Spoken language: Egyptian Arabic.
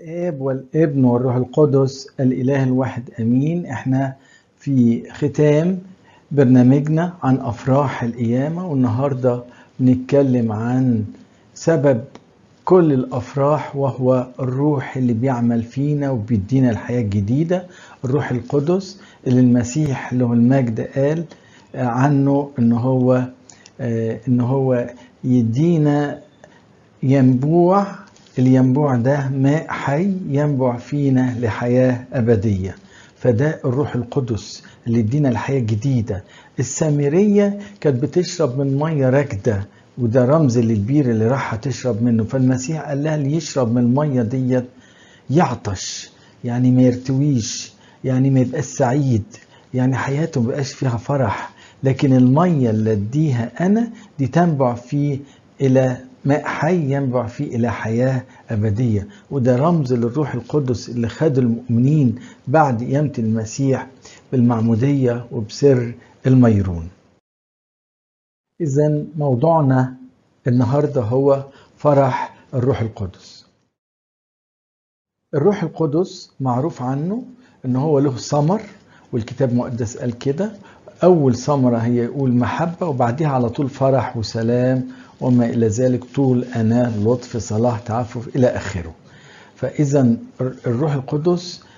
الآب والابن والروح القدس الإله الواحد أمين احنا في ختام برنامجنا عن أفراح القيامة والنهاردة بنتكلم عن سبب كل الأفراح وهو الروح اللي بيعمل فينا وبيدينا الحياة الجديدة الروح القدس اللي المسيح له المجد قال عنه ان هو ان هو يدينا ينبوع الينبوع ده ماء حي ينبع فينا لحياة أبدية فده الروح القدس اللي يدينا الحياة الجديدة السامرية كانت بتشرب من مية راكدة وده رمز للبير اللي راح تشرب منه فالمسيح قال لها اللي يشرب من المية ديت يعطش يعني ما يرتويش يعني ما يبقاش سعيد يعني حياته ما بقاش فيها فرح لكن المية اللي اديها أنا دي تنبع فيه إلى ماء حي ينبع فيه إلى حياة أبدية وده رمز للروح القدس اللي خد المؤمنين بعد قيامة المسيح بالمعمودية وبسر الميرون إذا موضوعنا النهاردة هو فرح الروح القدس الروح القدس معروف عنه ان هو له ثمر والكتاب المقدس قال كده اول ثمره هي يقول محبه وبعديها على طول فرح وسلام وما الى ذلك طول اناه لطف صلاح تعفف الى اخره فاذا الروح القدس